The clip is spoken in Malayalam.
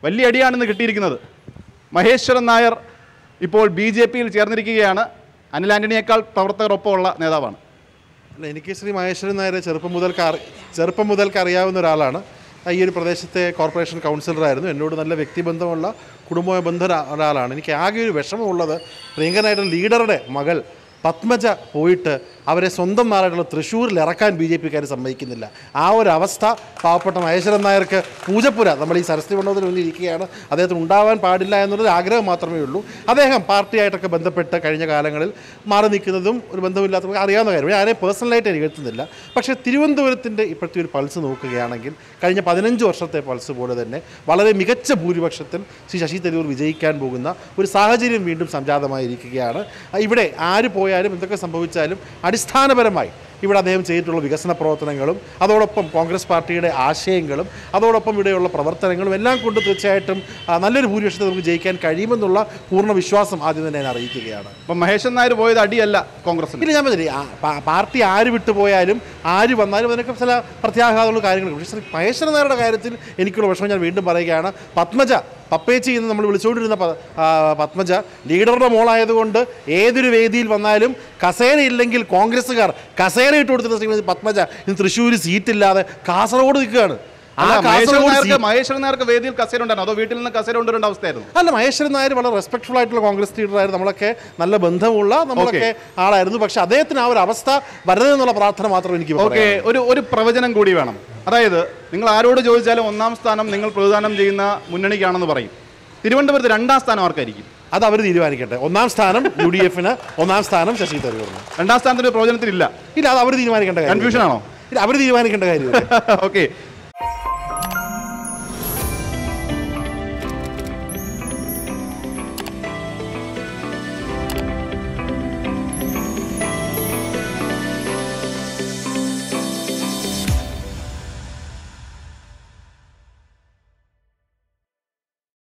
വലിയ അടിയാണ് ഇന്ന് കിട്ടിയിരിക്കുന്നത് മഹേശ്വരൻ നായർ ഇപ്പോൾ ബി ജെ പിയിൽ ചേർന്നിരിക്കുകയാണ് അനിൽ ആന്റണിയേക്കാൾ പ്രവർത്തകരൊപ്പമുള്ള നേതാവാണ് അല്ല എനിക്ക് ശ്രീ മഹേശ്വരൻ നായരെ ചെറുപ്പം മുതൽക്ക് അറി ചെറുപ്പം മുതൽക്ക് അറിയാവുന്ന ഒരാളാണ് ഈ ഒരു പ്രദേശത്തെ കോർപ്പറേഷൻ കൗൺസിലറായിരുന്നു എന്നോട് നല്ല വ്യക്തിബന്ധമുള്ള കുടുംബ ബന്ധ ഒരാളാണ് എനിക്ക് ആകെ ഒരു വിഷമമുള്ളത് പ്രിയങ്കനായിട്ടുള്ള ലീഡറുടെ മകൾ പത്മജ പോയിട്ട് അവരെ സ്വന്തം നാടായിട്ടുള്ള തൃശ്ശൂരിൽ ഇറക്കാൻ ബി ജെ പിക്കാർ സമ്മതിക്കുന്നില്ല ആ ഒരു അവസ്ഥ പാവപ്പെട്ട മഹേശ്വരൻ നായർക്ക് പൂജപ്പുര നമ്മൾ ഈ സരസ്വതി മണ്ഡലത്തിൽ മുന്നിൽ ഇരിക്കുകയാണ് അദ്ദേഹത്തിന് ഉണ്ടാവാൻ പാടില്ല എന്നുള്ളൊരു ആഗ്രഹം മാത്രമേ ഉള്ളൂ അദ്ദേഹം പാർട്ടിയായിട്ടൊക്കെ ബന്ധപ്പെട്ട് കഴിഞ്ഞ കാലങ്ങളിൽ മാറി നിൽക്കുന്നതും ഒരു ബന്ധമില്ലാത്ത അറിയാവുന്ന കാര്യം ഞാൻ ആരെയും പേഴ്സണലായിട്ട് എനിക്ക് എഴുത്തുന്നില്ല പക്ഷേ തിരുവനന്തപുരത്തിൻ്റെ ഇപ്പോഴത്തെ ഒരു പൾസ് നോക്കുകയാണെങ്കിൽ കഴിഞ്ഞ പതിനഞ്ച് വർഷത്തെ പൾസ് പോലെ തന്നെ വളരെ മികച്ച ഭൂരിപക്ഷത്തിൽ ശ്രീ ശശി തരൂർ വിജയിക്കാൻ പോകുന്ന ഒരു സാഹചര്യം വീണ്ടും സംജാതമായിരിക്കുകയാണ് ഇവിടെ ആര് പോയാലും എന്തൊക്കെ സംഭവിച്ചാലും അടിസ്ഥാനപരമായി ഇവിടെ അദ്ദേഹം ചെയ്തിട്ടുള്ള വികസന പ്രവർത്തനങ്ങളും അതോടൊപ്പം കോൺഗ്രസ് പാർട്ടിയുടെ ആശയങ്ങളും അതോടൊപ്പം ഇവിടെയുള്ള പ്രവർത്തനങ്ങളും എല്ലാം കൊണ്ട് തീർച്ചയായിട്ടും ആ, നല്ലൊരു ഭൂരിപക്ഷത്തിൽ നമുക്ക് ജയിക്കാൻ കഴിയുമെന്നുള്ള പൂർണ്ണ വിശ്വാസം ആദ്യം തന്നെ ഞാൻ അറിയിക്കുകയാണ് അപ്പം മഹേശ്വരൻ നായർ പോയത് അടിയല്ല കോൺഗ്രസിന് ഇല്ല ഞാൻ പറഞ്ഞില്ലേ ആ, പാ- പാർട്ടി ആര് വിട്ടുപോയാലും ആര് വന്നാലും അതിനൊക്കെ ചില പ്രത്യാഘാതമുള്ള കാര്യങ്ങളുണ്ട് പക്ഷേ ശ്രീ മഹേശ്വരൻ നായരുടെ കാര്യത്തിൽ എനിക്കുള്ള വിഷമം ഞാൻ വീണ്ടും പറയുകയാണ് പത്മജ പപ്പേച്ചി എന്ന് നമ്മൾ വിളിച്ചുകൊണ്ടിരുന്ന പ- ആ, പത്മജ ലീഡറുടെ മോളായതുകൊണ്ട് ഏതൊരു വേദിയിൽ വന്നാലും കസേര ഇല്ലെങ്കിൽ കോൺഗ്രസ്സുകാർ കസേര ഇട്ട് കൊടുത്തിരുന്ന ശ്രീമതി പത്മജ ഇന്ന് തൃശ്ശൂർ സീറ്റില്ലാതെ കാസർഗോഡ് നിൽക്കുകയാണ് ആ അല്ല, മഹേശ്വരൻ കാസർഗോഡ് നായർക്ക് സീറ്റ് മഹേശ്വരൻ നായർക്ക് വേദിയിൽ കസേര ഉണ്ടായിരുന്നു അതോ വീട്ടിൽ നിന്ന് കസേര കൊണ്ടുവരേണ്ട അവസ്ഥയായിരുന്നു അല്ല മഹേശ്വരൻ നായർ വളരെ റെസ്പെക്ട്ഫുൾ ആയിട്ടുള്ള കോൺഗ്രസ് ലീഡറായിരുന്നു നമ്മളൊക്കെ നല്ല ബന്ധമുള്ള നമ്മളൊക്കെ ആളായിരുന്നു പക്ഷെ അദ്ദേഹത്തിന് ആ ഒരു അവസ്ഥ വരരുതെന്നുള്ള പ്രാർത്ഥന മാത്രം എനിക്ക് ഓക്കെ പറയാനുള്ളൂ. ഒരു ഒരു പ്രവചനം കൂടി വേണം അതായത് നിങ്ങൾ ആരോട് ചോദിച്ചാലും ഒന്നാം സ്ഥാനം നിങ്ങൾ പ്രതിദാനം ചെയ്യുന്ന മുന്നണിക്കാണെന്ന് പറയും തിരുവനന്തപുരത്ത് രണ്ടാം സ്ഥാനം ആർക്കായിരിക്കും അത് അവർ തീരുമാനിക്കട്ടെ ഒന്നാം സ്ഥാനം യു ഡി എഫിന് ഒന്നാം സ്ഥാനം ശശി തരൂറിന് രണ്ടാം സ്ഥാനത്തിന് പ്രവചനത്തിലില്ല ഇല്ല അത് അവർ തീരുമാനിക്കേണ്ട കാര്യം കൺഫ്യൂഷൻ ആണോ ഇല്ല അവർ തീരുമാനിക്കേണ്ട കാര്യം ഓക്കെ